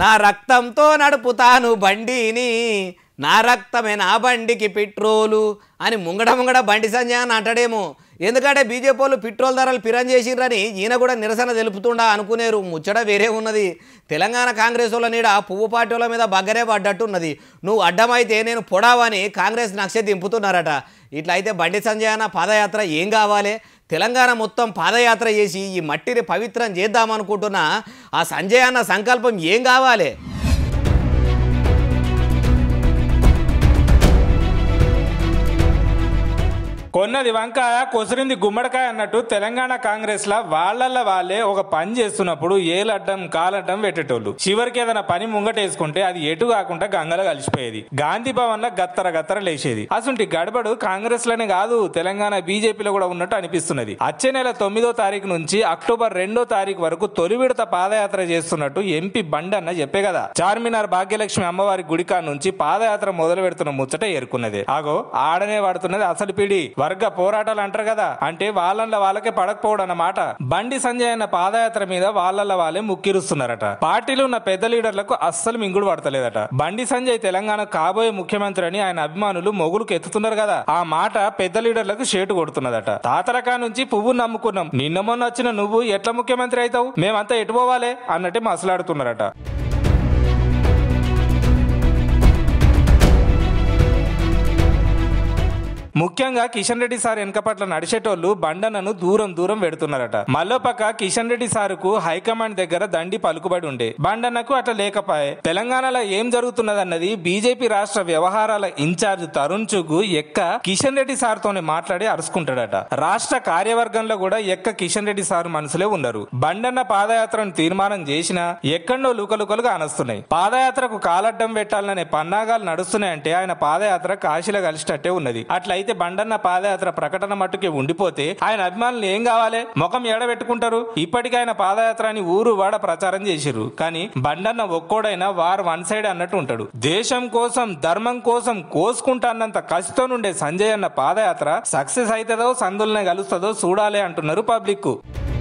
నా రక్తంతో నడుపుతాను బండిని నా రక్తమే నా బండికి పెట్రోలు అని ముంగడ ముంగడ బండి సంజయ్ అని అంటాడేమో ఎందుకంటే బీజేపీ వాళ్ళు పెట్రోల్ ధరలు పిరం చేసిర్రని ఈయన కూడా నిరసన తెలుపుతుండా అనుకునేరు ముచ్చట వేరే ఉన్నది తెలంగాణ కాంగ్రెస్ వాళ్ళ నీడ పువ్వు పార్టీ వాళ్ళ మీద బగ్గరే పడ్డట్టున్నది నువ్వు అడ్డమైతే నేను పొడావని కాంగ్రెస్ నక్ష దింపుతున్నారట ఇట్లా అయితే బండి సంజయ్ అన్న పాదయాత్ర ఏం కావాలి తెలంగాణ మొత్తం పాదయాత్ర చేసి ఈ మట్టిని పవిత్రం చేద్దామనుకుంటున్నా ఆ సంజయ్ అన్న సంకల్పం ఏం కావాలి కొన్నది వంకాయ కొసరింది గుమ్మడికాయ అన్నట్టు తెలంగాణ కాంగ్రెస్ లా వాళ్ళల్ల వాళ్ళే ఒక పని చేస్తున్నప్పుడు ఏలడ్డం కాలడ్డం పెట్టేటోళ్ళు చివరికి ఏదైనా పని ముంగటేసుకుంటే అది ఎటు కాకుండా గంగలో కలిసిపోయేది గాంధీ భవన్ లో గత్తర గత్తర లేచేది అసలు గడబడు కాంగ్రెస్ లోనే కాదు తెలంగాణ బీజేపీలో కూడా ఉన్నట్టు అనిపిస్తున్నది వచ్చే నెల తొమ్మిదో తారీఖు నుంచి అక్టోబర్ రెండో తారీఖు వరకు తొలి విడత పాదయాత్ర చేస్తున్నట్టు ఎంపీ బండన్న చెప్పే కదా చార్మినార్ భాగ్యలక్ష్మి అమ్మవారి గుడికా నుంచి పాదయాత్ర మొదలు పెడుతున్న ముచ్చట ఏరుకున్నది ఆగో ఆడనే పడుతున్నది అసలు పిడి వర్గ పోరాటాలు అంటారు కదా అంటే వాళ్ళ వాళ్ళకే పడకపోవడం అన్నమాట బండి సంజయ్ అన్న పాదయాత్ర మీద వాళ్ళ వాళ్ళే ముక్కిరుస్తున్నారట పార్టీలో ఉన్న పెద్ద లీడర్లకు అస్సలు మింగుడు పడతలేదట బండి సంజయ్ తెలంగాణ కాబోయే ముఖ్యమంత్రి అని ఆయన అభిమానులు మొగులకు ఎత్తుతున్నారు కదా ఆ మాట పెద్ద లీడర్లకు షేటు కొడుతున్నదట తాతరకా నుంచి పువ్వు నమ్ముకున్నాం నిన్న మొన్న వచ్చిన నువ్వు ఎట్లా ముఖ్యమంత్రి అవుతావు మేమంతా ఎటు పోవాలే అన్నట్టే మసలాడుతున్నారట ముఖ్యంగా కిషన్ రెడ్డి సార్ వెనక పట్ల నడిచేటోళ్లు బండనను దూరం దూరం పెడుతున్నారట మళ్ళో పక్క కిషన్ రెడ్డి సారుకు హైకమాండ్ దగ్గర దండి పలుకుబడి ఉండే బండన్నకు అట్లా లేకపాయే తెలంగాణలో ఏం జరుగుతున్నదన్నది బీజేపీ రాష్ట్ర వ్యవహారాల ఇన్ఛార్జ్ తరుణ్ చుగ్గు ఎక్క కిషన్ రెడ్డి సార్ తోనే మాట్లాడి అరుచుకుంటాడట రాష్ట్ర కార్యవర్గంలో కూడా ఎక్క కిషన్ రెడ్డి సార్ మనసులే ఉన్నారు బండన్న పాదయాత్రను తీర్మానం చేసినా ఎక్కడో లుకలుకలుగా అనస్తున్నాయి పాదయాత్రకు కాలడ్డం పెట్టాలనే పన్నాగాలు నడుస్తున్నాయంటే ఆయన పాదయాత్ర కాశీలో కలిసినట్టే ఉన్నది అట్లయితే బండన్న పాదయాత్ర ప్రకటన మట్టుకి ఉండిపోతే ఆయన అభిమానులు ఏం కావాలి ముఖం ఎడబెట్టుకుంటారు ఇప్పటికీ ఆయన పాదయాత్ర అని ఊరు వాడ ప్రచారం చేసిర్రు కానీ బండన్న ఒక్కోడైనా వారు వన్ సైడ్ అన్నట్టు ఉంటాడు దేశం కోసం ధర్మం కోసం కోసుకుంటా అన్నంత కసితో నుండే సంజయ్ అన్న పాదయాత్ర సక్సెస్ అవుతుందో సందులనే కలుస్తుందో చూడాలి అంటున్నారు పబ్లిక్